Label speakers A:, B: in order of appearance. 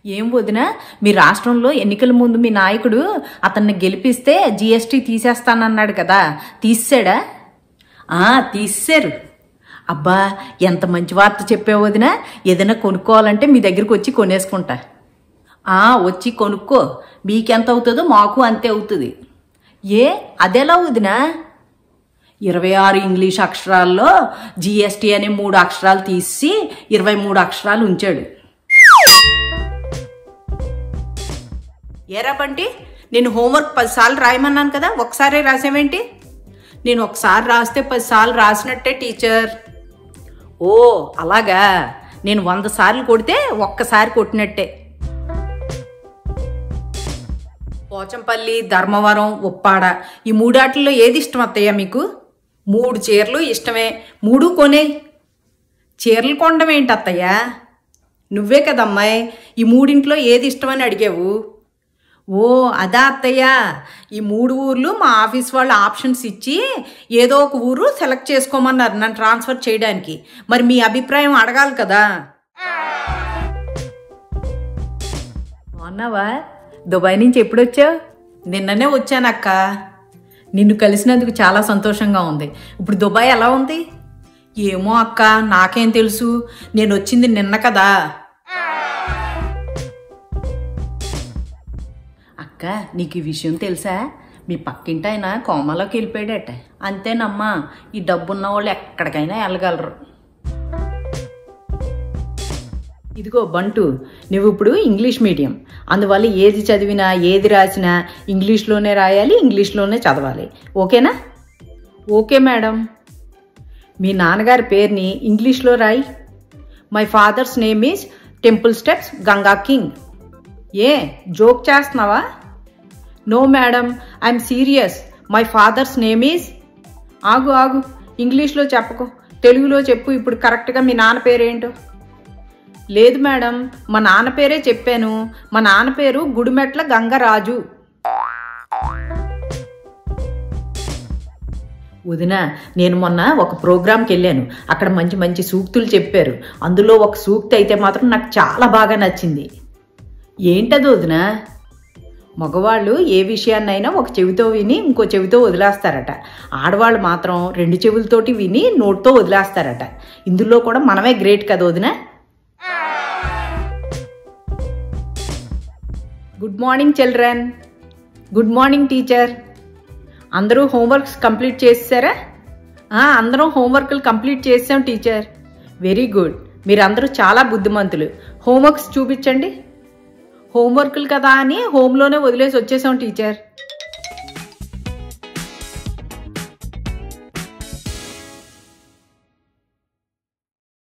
A: ఏం వదిన మీ రాష్ట్రంలో ఎన్నికల ముందు మీ నాయకుడు అతన్ని గెలిపిస్తే జీఎస్టీ తీసేస్తానన్నాడు కదా తీసాడా ఆ తీసేశారు అబ్బా ఎంత మంచి వార్త చెప్పావు వదిన ఏదైనా కొనుక్కోవాలంటే మీ దగ్గరికి వచ్చి కొనేసుకుంటా ఆ వచ్చి కొనుక్కో మీకెంత అవుతుందో మాకు అంతే అవుతుంది ఏ అదెలా వదినా ఇరవై ఆరు ఇంగ్లీష్ అక్షరాల్లో జిఎస్టీ అనే మూడు అక్షరాలు తీసి ఇరవై మూడు అక్షరాలు ఉంచాడు ఏరా బంటి నేను హోంవర్క్ పదిసార్లు రాయమన్నాను కదా ఒకసారే రాసావేంటి నేను ఒకసారి రాస్తే పదిసార్లు రాసినట్టే టీచర్ ఓ అలాగా నేను వంద సార్లు కొడితే ఒక్కసారి కొట్టినట్టే పోచంపల్లి ధర్మవరం ఉప్పాడ ఈ మూడాటిల్లో ఏది ఇష్టం అత్తయ్య మీకు మూడు చీరలు ఇష్టమే మూడు కొనే చీరలు కొనడం ఏంటి అత్తయ్య నువ్వే కదమ్మాయి ఈ మూడింట్లో ఏది ఇష్టమని అడిగావు ఓ అదా అత్తయ్య ఈ మూడు ఊర్లు మా ఆఫీస్ వాళ్ళు ఆప్షన్స్ ఇచ్చి ఏదో ఒక ఊరు సెలెక్ట్ చేసుకోమన్నారు నన్ను ట్రాన్స్ఫర్ చేయడానికి మరి మీ అభిప్రాయం అడగాలి కదా బాగున్నావా దుబాయ్ నుంచి ఎప్పుడు వచ్చావు నిన్ననే వచ్చానక్క నిన్ను కలిసినందుకు చాలా సంతోషంగా ఉంది ఇప్పుడు దుబాయ్ ఎలా ఉంది ఏమో అక్క నాకేం తెలుసు నేను వచ్చింది నిన్న కదా అక్క నీకు ఈ విషయం తెలుసా మీ పక్కింటి ఆయన కోమలోకి వెళ్ళిపోయాడట అంతేనమ్మా ఈ డబ్బున్న వాళ్ళు ఎక్కడికైనా వెళ్ళగలరు ఇదిగో బంటు నువ్వు ఇప్పుడు ఇంగ్లీష్ మీడియం అందువల్ల ఏది చదివినా ఏది రాసినా ఇంగ్లీష్లోనే రాయాలి ఇంగ్లీష్లోనే చదవాలి ఓకేనా ఓకే మేడం మీ నాన్నగారి పేరుని ఇంగ్లీష్లో రాయి my father's name is temple steps Ganga king a joke చేస్తున్నావా no madam I'm serious my father's name is ఆగు ఆగు ఇంగ్లీష్లో చెప్పకు తెలుగులో చెప్పు ఇప్పుడు కరెక్ట్గా మీ నాన్న పేరేంటో లేదు మేడం మా నాన్న పేరే చెప్పాను మా నాన్న పేరు గుడిమెట్ల గంగరాజు వదిన నేను మొన్న ఒక ప్రోగ్రాంకి వెళ్ళాను అక్కడ మంచి మంచి సూక్తులు చెప్పారు అందులో ఒక సూక్తి అయితే మాత్రం నాకు చాలా బాగా నచ్చింది ఏంటది వదిన మగవాళ్ళు ఏ విషయాన్నైనా ఒక చెవితో విని ఇంకో చెవితో వదిలేస్తారట ఆడవాళ్ళు మాత్రం రెండు చెవులతోటి విని నోటితో వదిలేస్తారట ఇందులో కూడా మనమే గ్రేట్ కదా వదిన good morning children good morning teacher అందరూ హోంవర్క్స్ కంప్లీట్ చేసారా అందరం హోంవర్క్లు కంప్లీట్ చేసాం టీచర్ వెరీ గుడ్ మీరందరూ చాలా బుద్ధిమంతులు హోంవర్క్స్ చూపించండి హోంవర్క్లు కదా అని హోమ్లోనే వదిలేసి వచ్చేసాం టీచర్